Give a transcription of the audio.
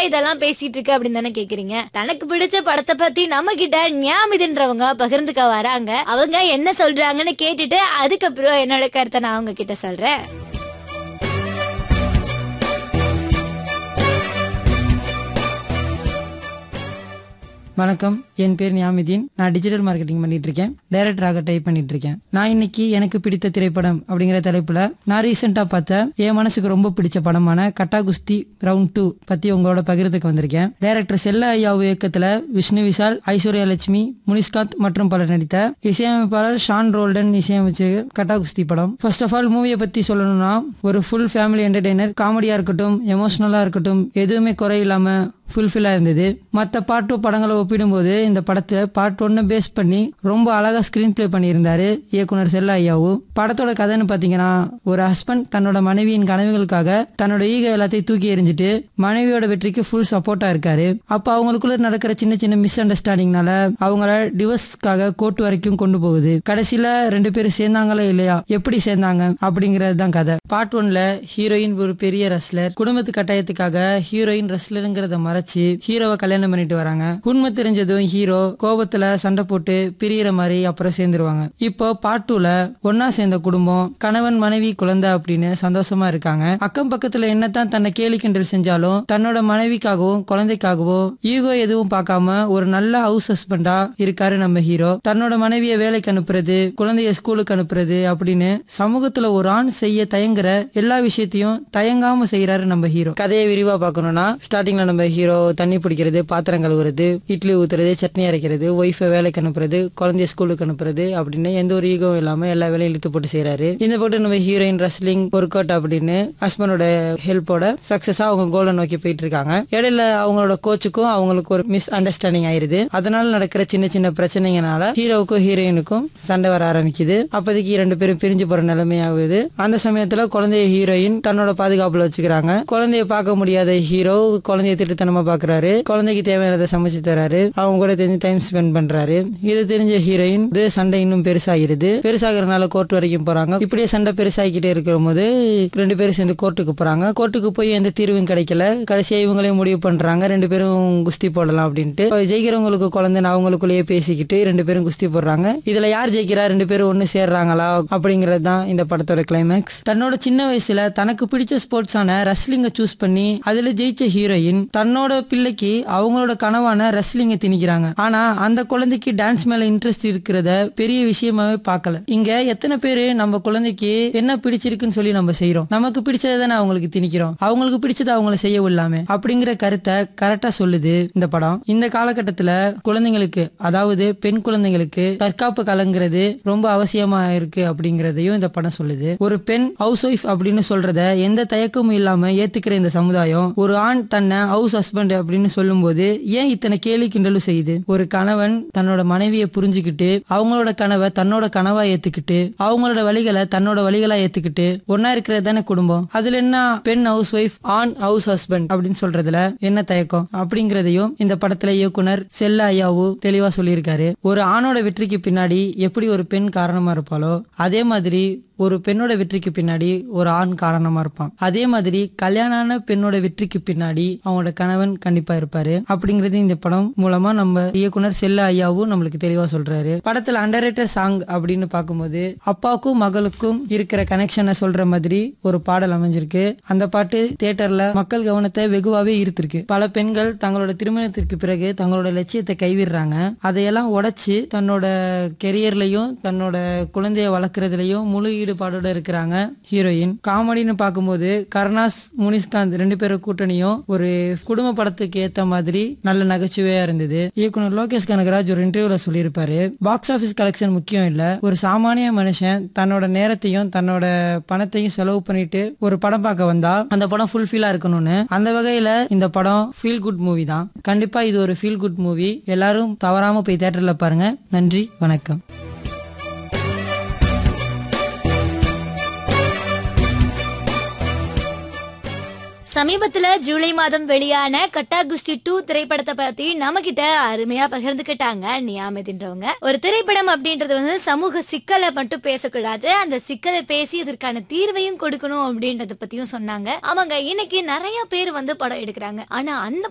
இதெல்லாம் பேசிட்டு இருக்க அப்படின்னு தானே கேக்குறீங்க தனக்கு பிடிச்ச படத்தை பத்தி நம்ம கிட்ட ஞாமிதுன்றவங்க பகிர்ந்துக்க வராங்க அவங்க என்ன சொல்றாங்கன்னு கேட்டுட்டு அதுக்கப்புறம் என்னோட கருத்தை நான் அவங்க கிட்ட சொல்றேன் வணக்கம் என் பேர் நியாமிதீன் நான் டிஜிட்டல் மார்க்கெட்டிங் பண்ணிட்டு இருக்கேன் டைரக்டராக டைப் பண்ணிட்டு இருக்கேன் நான் இன்னைக்கு எனக்கு பிடித்த திரைப்படம் அப்படிங்கிற தலைப்புல நான் ரீசெண்டா பார்த்த என் மனசுக்கு ரொம்ப பிடிச்ச படமான கட்டா குஸ்தி ரவுண்ட் டூ பத்தி உங்களோட பகிர்ந்துக்கு வந்திருக்கேன் டைரக்டர் செல்ல ஐயாவு இயக்கத்துல விஷ்ணு விஷால் ஐஸ்வர்யா லட்சுமி முனிஸ்காந்த் மற்றும் பலர் நடித்த இசையமைப்பாளர் ஷான் ரோல்டன் இசையமைச்சு கட்டா குஸ்தி படம் ஃபர்ஸ்ட் ஆஃப் ஆல் மூவியை பத்தி சொல்லணும்னா ஒரு ஃபுல் ஃபேமிலி என்டர்டெய்னர் காமெடியா இருக்கட்டும் எமோஷனலா இருக்கட்டும் எதுவுமே குறையில்லாம ஃபுல்ஃபில்லாக இருந்தது மற்ற பார்ட் டூ படங்களை ஒப்பிடும்போது இந்த படத்தை பார்ட் ஒன்னை பேஸ் பண்ணி ரொம்ப அழகாக ஸ்க்ரீன் ப்ளே பண்ணியிருந்தாரு இயக்குனர் செல்ல ஐயாவு படத்தோட கதைன்னு பார்த்தீங்கன்னா ஒரு ஹஸ்பண்ட் தன்னோட மனைவியின் கனவுகளுக்காக தன்னோட ஈக எல்லாத்தையும் தூக்கி எறிஞ்சிட்டு மனைவியோட வெற்றிக்கு ஃபுல் சப்போர்ட்டாக இருக்காரு அப்போ அவங்களுக்குள்ள நடக்கிற சின்ன சின்ன மிஸ் அண்டர்ஸ்டாண்டிங்னால அவங்கள டிவோர்ஸ்க்காக கோர்ட் வரைக்கும் கொண்டு போகுது கடைசியில் ரெண்டு பேரும் சேர்ந்தாங்களா இல்லையா எப்படி சேர்ந்தாங்க அப்படிங்கிறது தான் கதை பார்ட் ஒன்ல ஹீரோயின் ஒரு பெரிய ரஸ்லர் குடும்பத்து கட்டாயத்துக்காக ஹீரோயின் ரஸ்லருங்கிறத மறைச்சு ஹீரோவை கல்யாணம் பண்ணிட்டு வராங்க உண்மை தெரிஞ்சதும் ஹீரோ கோபத்துல சண்டை போட்டு பிரியற மாதிரி அப்புறம் சேர்ந்துருவாங்க இப்போ பார்ட் டூல ஒன்னா சேர்ந்த குடும்பம் கணவன் மனைவி குழந்தை அப்படின்னு சந்தோஷமா இருக்காங்க அக்கம் பக்கத்துல என்னதான் தன்னை கேலி கிண்டல் செஞ்சாலும் தன்னோட மனைவிக்காகவும் குழந்தைக்காகவும் ஈகோ எதுவும் பார்க்காம ஒரு நல்ல ஹவுஸ் ஹஸ்பண்டா இருக்காரு நம்ம ஹீரோ தன்னோட மனைவியை வேலைக்கு அனுப்புறது குழந்தைய ஸ்கூலுக்கு அனுப்புறது அப்படின்னு சமூகத்துல ஒரு ஆண் செய்ய தயங்குற எல்லா விஷயத்தையும் தயங்காம செய்யறாரு நம்ம ஹீரோ கதையை விரிவா பார்க்கணும்னா ஸ்டார்டிங்ல நம்ம ஹீரோ தண்ணி பிடிக்கிறது பாத்திரம் கழுவுறது இட்லி ஊத்துறது சட்னி அரைக்கிறது ஒய்ஃபை வேலைக்கு அனுப்புறது குழந்தைய ஸ்கூலுக்கு அனுப்புறது அப்படின்னு எந்த ஒரு ஈகவும் இல்லாம எல்லா வேலையும் இழுத்து போட்டு செய்யறாரு இந்த போட்டு நம்ம ஹீரோயின் ரெஸ்லிங் ஒர்க் அவுட் அப்படின்னு ஹஸ்பண்டோட ஹெல்ப்போட சக்சஸா அவங்க கோலை நோக்கி போயிட்டு இருக்காங்க இடையில அவங்களோட கோச்சுக்கும் அவங்களுக்கு ஒரு மிஸ் அண்டர்ஸ்டாண்டிங் ஆயிருது அதனால நடக்கிற சின்ன சின்ன பிரச்சனைங்கனால ஹீரோவுக்கும் ஹீரோயினுக்கும் சண்டை வர ஆரம்பிக்குது அப்போதைக்கு ரெண்டு பேரும் பிரிஞ்சு போற நிலைமை ஆகுது அந்த சமயத்துல குழந்தைய ஹீரோயின் தன்னோட பாதுகாப்புல வச்சுக்கிறாங்க குழந்தைய பார்க்க முடியாத ஹீரோ குழந்தைய திட்டத்தனமா பாக்குறாரு குழந்தைக்கு தேவையானதை சமைச்சு தராரு அவங்க கூட தெரிஞ்சு டைம் ஸ்பெண்ட் பண்றாரு இது தெரிஞ்ச ஹீரோயின் இது சண்டை இன்னும் பெருசாகிருது பெருசாகிறதுனால கோர்ட் வரைக்கும் போறாங்க இப்படியே சண்டை பெருசாகிக்கிட்டே இருக்கிற போது ரெண்டு பேரும் சேர்ந்து கோர்ட்டுக்கு போறாங்க கோர்ட்டுக்கு போய் எந்த தீர்வும் கிடைக்கல கடைசியா இவங்களே முடிவு பண்றாங்க ரெண்டு பேரும் குஸ்தி போடலாம் அப்படின்ட்டு ஜெயிக்கிறவங்களுக்கு குழந்தைன்னு அவங்களுக்குள்ளேயே பேசிக்கிட்டு ரெண்டு பேரும் குஸ்தி போடுறாங்க இதுல யார் ஜெயிக்கிறா ரெண்டு பேரும் ஒண்ணு சேர்றாங்களா அப்படிங்கிறது தான் இந்த படத்தோட கிளைமேக்ஸ் தன்னோட சின்ன வயசுல தனக்கு பிடிச்ச ஸ்போர்ட்ஸான ரெஸ்லிங்கை சூஸ் பண்ணி அதுல ஜெயிச்ச ஹீரோயின் தன்னோட பிள்ளைக்கு அவங்களோட கனவான ரெஸ்லிங்கை திணிக்கிறாங்க ஆனா அந்த குழந்தைக்கு டான்ஸ் மேல இன்ட்ரெஸ்ட் இருக்கிறத பெரிய விஷயமாவே பார்க்கல இங்க எத்தனை பேரு நம்ம குழந்தைக்கு என்ன பிடிச்சிருக்குன்னு சொல்லி நம்ம செய்யறோம் நமக்கு பிடிச்சதை தானே அவங்களுக்கு திணிக்கிறோம் அவங்களுக்கு பிடிச்சதை அவங்கள செய்ய விடலாமே அப்படிங்கிற கருத்தை கரெக்டா சொல்லுது இந்த படம் இந்த காலகட்டத்துல குழந்தைங்களுக்கு அதாவது பெண் குழந்தைங்களுக்கு தற்காப்பு கலங்கிறது ரொம்ப அவசியமா இருக்கு அப்படிங்கறதையும் இந்த படம் சொல்லுது ஒரு பெண் ஹவுஸ் ஒய்ஃப் அப்படின்னு சொல்றத எந்த தயக்கமும் இல்லாம ஏத்துக்கிற இந்த சமுதாயம் ஒரு ஆண் தன்னை ஹவுஸ் ஹஸ்பண்ட் அப்படின்னு சொல்லும்போது ஏன் இத்தனை கேலி கிண்டலும் செய்யுது ஒரு கணவன் தன்னோட மனைவியை புரிஞ்சுக்கிட்டு அவங்களோட கனவை தன்னோட கனவா ஏத்துக்கிட்டு அவங்களோட வழிகளை தன்னோட வழிகளா ஏத்துக்கிட்டு ஒன்னா இருக்கிறது தானே குடும்பம் அதுல என்ன பெண் ஹவுஸ் ஒய்ஃப் ஆண் ஹவுஸ் ஹஸ்பண்ட் அப்படின்னு சொல்றதுல என்ன தயக்கம் அப்படிங்கறதையும் இந்த படத்துல இயக்குனர் செல்ல ஐயாவு தெளிவா சொல்லியிருக்காரு ஒரு ஆணோட வெற்றிக்கு பின்னாடி எப்படி ஒரு பெண் காரணமா இருப்பாளோ அதே மாதிரி ஒரு பெண்ணோட வெற்றிக்கு பின்னாடி ஒரு ஆண் காரணமா இருப்பான் அதே மாதிரி கல்யாணான பெண்ணோட வெற்றிக்கு பின்னாடி அவங்களோட கணவன் கண்டிப்பா இருப்பாரு அப்படிங்கறது இந்த படம் மூலமா நம்ம இயக்குனர் செல்ல ஐயாவும் நம்மளுக்கு தெளிவா சொல்றாரு படத்துல அண்டர் சாங் அப்படின்னு பார்க்கும்போது அப்பாவுக்கும் மகளுக்கும் இருக்கிற கனெக்ஷனை சொல்ற மாதிரி ஒரு பாடல் அமைஞ்சிருக்கு அந்த பாட்டு தியேட்டர்ல மக்கள் கவனத்தை வெகுவாவே ஈர்த்திருக்கு பல பெண்கள் தங்களோட திருமணத்திற்கு பிறகு தங்களோட லட்சியத்தை கைவிடுறாங்க அதையெல்லாம் உடைச்சு தன்னோட கெரியர்லயும் தன்னோட குழந்தைய வளர்க்கறதுலயும் முழு ஈடுபாடோட இருக்கிறாங்க ஹீரோயின் காமெடின்னு பார்க்கும்போது கருணாஸ் முனிஸ்காந்த் ரெண்டு பேரும் கூட்டணியும் ஒரு குடும்ப படத்துக்கு ஏத்த மாதிரி நல்ல நகைச்சுவையா இருந்தது இயக்குனர் லோகேஷ் கனகராஜ் ஒரு இன்டர்வியூல சொல்லியிருப்பாரு பாக்ஸ் ஆபீஸ் கலெக்ஷன் முக்கியம் இல்ல ஒரு சாமானிய மனுஷன் தன்னோட நேரத்தையும் தன்னோட பணத்தையும் செலவு பண்ணிட்டு ஒரு படம் பார்க்க வந்தா அந்த படம் ஃபுல்ஃபில்லா இருக்கணும்னு அந்த வகையில இந்த படம் ஃபீல் குட் மூவி தான் கண்டிப்பா இது ஒரு ஃபீல் குட் மூவி எல்லாரும் தவறாம போய் தியேட்டர்ல பாருங்க நன்றி வணக்கம் சமீபத்துல ஜூலை மாதம் வெளியான கட்டா குஸ்தி டூ திரைப்படத்தை பத்தி நம்ம கிட்ட அருமையா பகிர்ந்துக்கிட்டாங்க நியாமதின்றவங்க ஒரு திரைப்படம் அப்படின்றது வந்து சமூக சிக்கலை மட்டும் பேசக்கூடாது அந்த சிக்கலை பேசி இதற்கான தீர்வையும் கொடுக்கணும் அப்படின்றத பத்தியும் சொன்னாங்க அவங்க இன்னைக்கு நிறைய பேர் வந்து படம் எடுக்கிறாங்க ஆனா அந்த